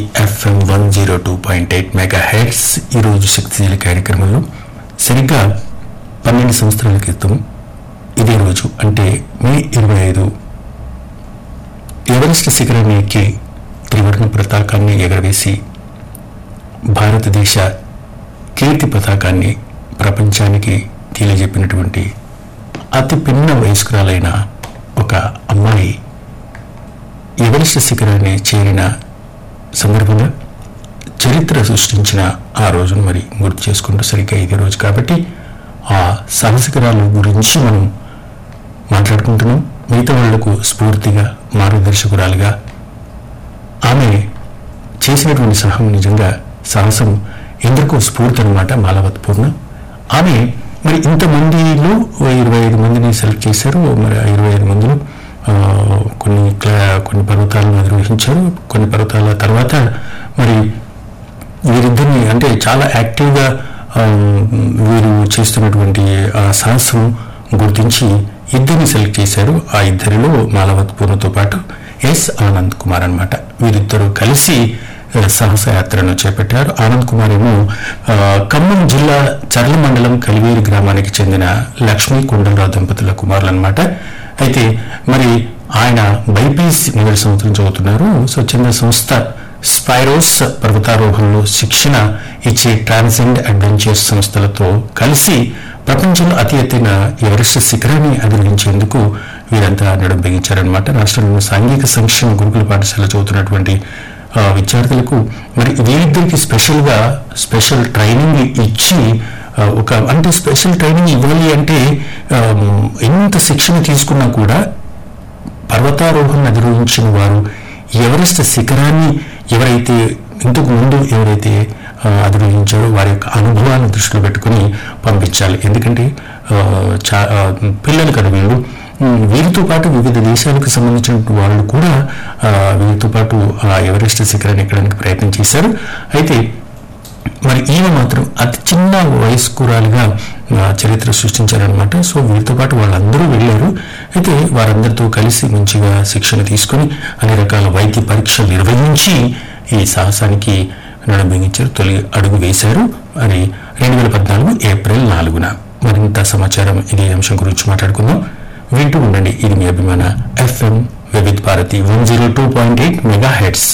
FM one zero two point eight mega hits ఈరోజు శక్తిశీల కార్యక్రమంలో సరిగ్గా పన్నెండు సంవత్సరాల క్రితం ఇదే రోజు అంటే మే ఇరవై ఐదు ఎవరెస్ట్ శిఖరాన్ని ఎక్కి త్రివర్ణ పతాకాన్ని ఎగరవేసి భారతదేశ కీర్తి పతాకాన్ని ప్రపంచానికి తెలియజెప్పినటువంటి అతి పిన్న వయస్కురాలైన ఒక అమ్మాయి ఎవరెస్ట్ శిఖరాన్ని చేరిన సందర్భంగా చరిత్ర సృష్టించిన ఆ రోజును మరి గుర్తు చేసుకుంటూ సరిగ్గా ఇదే రోజు కాబట్టి ఆ సాహసికరాల గురించి మనం మాట్లాడుకుంటున్నాం మిగతా వాళ్లకు స్ఫూర్తిగా మార్గదర్శకురాలుగా ఆమె చేసినటువంటి సాహసం నిజంగా సాహసం ఎందరికో స్ఫూర్తి అనమాట మాలవత్ పూర్ణ ఆమె మరి ఇంతమందిలో ఓ ఇరవై ఐదు మందిని సెలెక్ట్ చేశారు మరి ఆ ఇరవై ఐదు మందిలో ఆ, కొన్ని క్లా- కొన్ని పర్వతాలను అధిరోహించారు కొన్ని పర్వతాల తర్వాత మరి వీరిద్దరిని అంటే చాలా యాక్టివ్గా ఆ, వీరు చేస్తున్నటువంటి ఆ సాహసం గుర్తించి ఇద్దరిని సెలెక్ట్ చేశారు ఆ ఇద్దరిలో మాలవత్ పూర్ణతో పాటు ఎస్ ఆనంద్ కుమార్ అన్నమాట వీరిద్దరూ కలిసి ఆ, సాహస యాత్రను చేపట్టారు ఆనంద్ కుమార్ ఏమో ఆ, ఖమ్మం జిల్లా చర్ల మండలం కలివేరు గ్రామానికి చెందిన లక్ష్మీ కొండలరావు దంపతుల కుమారులు అనమాట అయితే మరి ఆయన బైపీస్ మొదటి సంవత్సరం చదువుతున్నారు స్వచ్ఛంద సంస్థ స్పైరోస్ పర్వతారోహణలో శిక్షణ ఇచ్చే ట్రాన్సెండ్ అడ్వెంచర్స్ సంస్థలతో కలిసి ప్రపంచంలో అతి ఎత్తైన ఎవరెస్ట్ శిఖరాన్ని అధిరోహించేందుకు వీరంతా నడుం బిగించారనమాట రాష్ట్రంలో సాంఘిక సంక్షేమ గురుకుల పాఠశాల చదువుతున్నటువంటి ఆ, విద్యార్థులకు మరి వీరిద్దరికి స్పెషల్గా స్పెషల్ ట్రైనింగ్ ఇచ్చి ఆ, ఒక అంటే స్పెషల్ ట్రైనింగ్ ఇవ్వాలి అంటే ఆ, ఎంత శిక్షణ తీసుకున్నా కూడా పర్వతారోహణ అధిరోహించిన వారు ఎవరెస్ట్ శిఖరాన్ని ఎవరైతే ఇంతకు ముందు ఎవరైతే ఆ, అధిరోహించారో వారి యొక్క అనుభవాలను దృష్టిలో పెట్టుకుని పంపించాలి ఎందుకంటే ఆ, చా ఆ, పిల్లలు కదా వీళ్ళు ఉమ్, వీరితో పాటు వివిధ దేశాలకు సంబంధించిన వాళ్ళు కూడా ఆ, వీరితో పాటు ఆ ఎవరెస్ట్ శిఖరాన్ని ఎక్కడానికి ప్రయత్నం చేశారు అయితే మరి ఈమె మాత్రం అతి చిన్న వయస్కురాలుగా ఆ, చరిత్ర సృష్టించారనమాట సో వీరితో పాటు వాళ్ళందరూ వెళ్ళారు అయితే వారందరితో కలిసి మంచిగా శిక్షణ తీసుకొని అన్ని రకాల వైద్య పరీక్షలు నిర్వహించి ఈ సాహసానికి నడబిగించారు తొలి అడుగు వేశారు మరి రెండు వేల పద్నాలుగు ఏప్రిల్ నాలుగున మరింత సమాచారం ఇదే అంశం గురించి మాట్లాడుకుందాం వింటూ ఉండండి ఇది మీ అభిమాన FM Vividh Bharati one zero two point eight mega heads